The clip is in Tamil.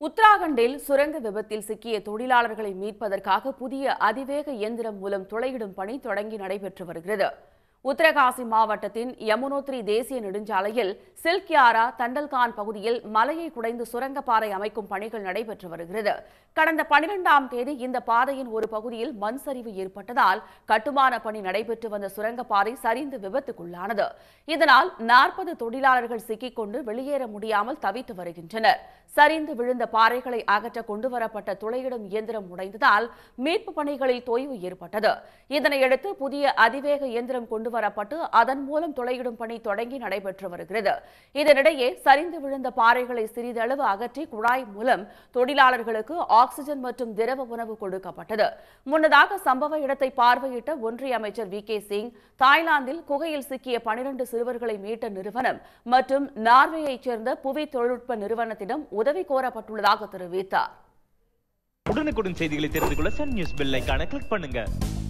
உத்தராகண்டில் சுரங்க விபத்தில் சிக்கிய தொழிலாளர்களை மீட்பதற்காக புதிய அதிவேக இயந்திரம் மூலம் துளையிடும் பணி தொடங்கி நடைபெற்று வருகிறது உத்தரகாசி மாவட்டத்தின் யமுனோத்ரி தேசிய நெடுஞ்சாலையில் சில்க்யாரா தண்டல்கான் பகுதியில் மலையை குடைந்து சுரங்கப்பாதை அமைக்கும் பணிகள் நடைபெற்று வருகிறது கடந்த பனிரெண்டாம் தேதி இந்த பாதையின் ஒரு பகுதியில் மண் சரிவு ஏற்பட்டதால் கட்டுமான பணி நடைபெற்று வந்த சுரங்கப்பாதை சரிந்து விபத்துக்குள்ளானது இதனால் நாற்பது தொழிலாளர்கள் சிக்கிக்கொண்டு வெளியேற முடியாமல் தவித்து வருகின்றனர் சரிந்து விழுந்த பாறைகளை அகற்ற கொண்டுவரப்பட்ட துளையிடும் இயந்திரம் உடைந்ததால் மீட்பு பணிகளில் தொய்வு ஏற்பட்டது இதனையடுத்து புதிய அதிவேக இயந்திரம் கொண்டுவரப்பட்டு அதன் மூலம் துளையிடும் பணி தொடங்கி நடைபெற்று வருகிறது இதனிடையே சரிந்து விழுந்த பாறைகளை சிறிதளவு அகற்றி குழாய் மூலம் தொழிலாளர்களுக்கு ஆக்ஸிஜன் மற்றும் திரவ உணவு கொடுக்கப்பட்டது முன்னதாக சம்பவ இடத்தை பார்வையிட்ட ஒன்றிய அமைச்சர் வி கே சிங் தாய்லாந்தில் குகையில் சிக்கிய பனிரண்டு சிறுவர்களை மீட்ட நிறுவனம் மற்றும் நார்வேயைச் சேர்ந்த புவி தொழில்நுட்ப நிறுவனத்திடம் உதவி கோரப்பட்டுள்ளதாக தெரிவித்தார் உடனுக்குடன் செய்திகளை தெரிந்து கொள்ள சன் நியூஸ் பெல் ஐகானை கிளிக் பண்ணுங்க